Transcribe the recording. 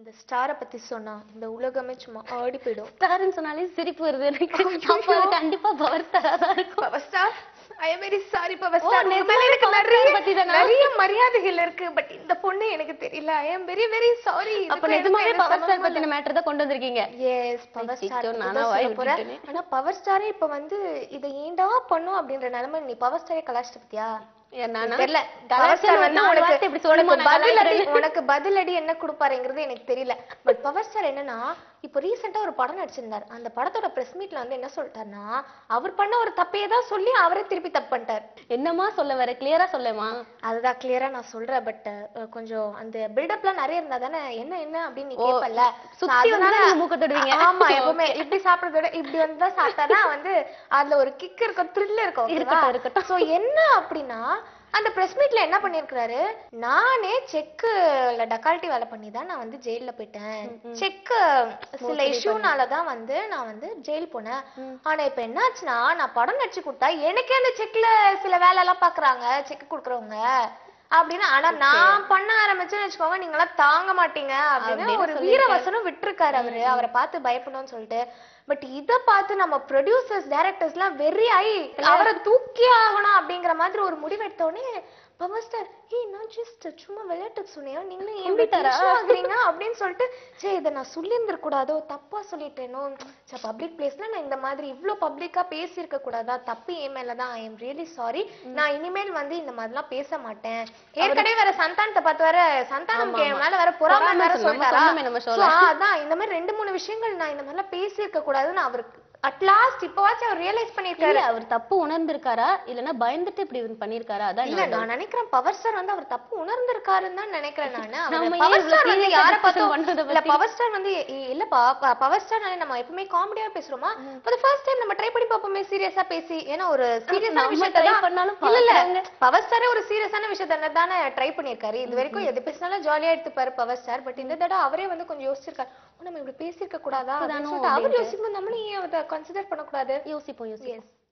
இந்த ஸ்டாரை பத்தி சொன்னா இந்த உலகமே சும்மா ஆடி போயிடும் ஸ்டார்னு சொன்னாலே சிரிப்பு வருது எனக்கு அப்ப அது கண்டிப்பா பவர் ஸ்டாரா தான் இருக்கும் power star I am very sorry power oh, star நிஜமாவே எனக்கு Power Star நிறைய பத்தி தானா? நிறைய மரியாதைகள் இருக்கு பட் இந்த பொண்ணு எனக்கு தெரியல I am very very sorry அப்ப நிஜமாவே பவர் ஸ்டார் பத்தின மேட்டர் தான் கொண்டு வந்திருக்கீங்க எஸ் பவர் ஐயோ, ஸ்டார் நானா வாய் போறேன் விட்டுட்டேனே. ஆனா பவர் ஸ்டாரே இப்ப வந்து இதை ஏன்டா பண்ணும் அப்படின்ற நிலைமை நீ பவர் ஸ்டாரே கலாச்சிட்டு பத்தியா என்னன்னா தெரியல கலாச்சாரம் பவர் ஸ்டார் வந்து நாலு உனக்கு வார்த்தை இப்படி சொல்லுமா உனக்கு நான் பதிலடி கலாய்க்கிறேன்னு? உனக்கு பதிலடி என்ன கொடுப்பாருங்கிறது எனக்கு தெரியல பட் பவர் ஸ்டார் என்னன்னா இப்போ ரீசெண்டா ஒரு படம் நடிச்சிருந்தார் அந்த படத்தோட பிரஸ் மீட்ல வந்து என்ன சொல்லிட்டாருன்னா அவர் பண்ண ஒரு தப்பையே தான் சொல்லி அவரே திருப்பி தப்பு பண்ணிட்டார் என்னமா சொல்ல வர கிளியரா சொல்லேமா அதுதான் கிளியரா நான் சொல்றேன் பட் கொஞ்சம் அந்த பில்டப்லாம் நிறைய இருந்தா தானே என்ன என்ன அப்படின்னு நீ ஓ, கேப்பல்ல சுத்தி வந்து தான் நீங்க மூக்க தொடுவீங்க. ஆமா எப்பவுமே இப்படி சாப்பிடுறத விட இப்படி வந்து தான் சாப்பிட்டாதான் வந்து அதுல ஒரு கிக் இருக்கும் த்ரில் இருக்கும் இருக்கட்டும், இருக்கட்டும். சோ என்ன அப்படின்னா அந்த பிரஸ் மீட்ல என்ன பண்ணிருக்காரு நானே செக்குல டக்கால்ட்டி வேலை பண்ணி தான் நான் வந்து ஜெயில்ல போயிட்டேன் செக்கு சில இஷ்யூனால தான் வந்து நான் வந்து ஜெயில் போனேன் ஆனா இப்ப என்னாச்சுன்னா நான் படம் நடிச்சு கொடுத்தா எனக்கே அந்த செக்ல சில வேலை எல்லாம் பாக்குறாங்க செக் கொடுக்குறவங்க அப்படின்னு ஆனா நான் பண்ண ஆரம்பிச்சேன்னு வச்சுக்கோங்க நீங்க எல்லாம் தாங்க மாட்டீங்க அப்படின்னு அப்படின்னு ஒரு வீரவசனம் விட்டுருக்காரு அவரு அவரை பார்த்து பயப்படணும்னு சொல்லிட்டு பட் இத பார்த்து நம்ம ப்ரொடியூசர்ஸ் டைரக்டர்ஸ் எல்லாம் வெறி ஆகி அவரை தூக்கி ஆகணும் அப்படிங்கிற மாதிரி ஒரு முடிவெடுத்த உடனே பவர் ஸ்டார் ஏய் நான் ஜஸ்ட் சும்மா விளையாட்டுக்கு சொன்னேன் நீங்களும் ஏன் இப்படி சொல்லிட்டாரா? tension ஆகுறீங்க அப்படின்னு சொல்லிட்டு சே இதை நான் சொல்லியிருந்திர கூடாதோ தப்பா சொல்லிட்டேனோ சே பப்ளிக் பிளேஸ்ல நான் இந்த மாதிரி இவ்ளோ பப்ளிக்கா பேசியிருக்க கூடாதா தப்பு என் மேலதான் ஐ எம் ரியலி சாரி நான் இனிமேல் வந்து இந்த மாதிரிலாம் பேச மாட்டேன் ஏற்கனவே வேற சந்தானத்தை பார்த்து வர சந்தானம் ஆமா, என் ஆமா. மேல வேற பொறாம பொறாமை வேற சொன்னோம், சொல்லிட்டாரா சொன்னோமே நம்ம So, ஆ, அதான் இந்த மாதிரி ரெண்டு மூணு விஷயங்கள் நான் இந்த மாதிரிலாம் பேசியிருக்க கூடாதுன்னு அவருக்கு அட்லாஸ்ட் இப்பவாச்சும் அவர் ரியலைஸ் பண்ணிருக்காரு இல்ல அவர் தப்பு உணர்ந்திருக்காரா இல்லனா பயந்துட்டு இப்படி பண்ணிருக்காரா அதான் இல்ல நான் நினைக்கிறேன் பவர் ஸ்டார் வந்து அவர் தப்பு உணர்ந்திருக்காருன்னு தான் நினைக்கிறேன் நானு நம்ம அவர் ஏன் பவர் ஸ்டார் இவ்வளவு வந்து serious யார discussion பார்த்தோம் பண்றத இல்ல பத்தி? பவர் ஸ்டார் வந்து இ- இல்லப்பா பவர் ஸ்டார்னாலே நம்ம எப்பவுமே காமெடியா பேசுறோமா for the ஃபர்ஸ்ட் டைம் நம்ம ட்ரை பண்ணி பார்ப்போமே சீரியஸா பேசி ஏன்னா ஒரு சீரியஸான நம்ம விஷயத்தை try தான் பண்ணாலும் இல்ல இல்ல பார்க்கறாங்க. பவர் ஸ்டாரே ஒரு சீரியஸான விஷயத்தை தானே ட்ரை பண்ணிருக்காரு இது வரைக்கும் எது பேசினாலும் ஜாலியா எடுத்துப்பாரு பவர் ஸ்டார் பட் இந்த தடவை அவரே வந்து கொஞ்சம் யோசிச்சிருக்காரு ஓ, நம்ம இப்படி பேசியிருக்க கூடாதா அப்படின்னு தப்புதானோ சொல்லிட்டு அவர் அப்படின்ட்டு. யோசிக்கும்போது நம்மளும் ஏன் அதை கன்சிடர் பண்ணக்கூடாது யோசிப்போம் யோசிப்போம் எஸ்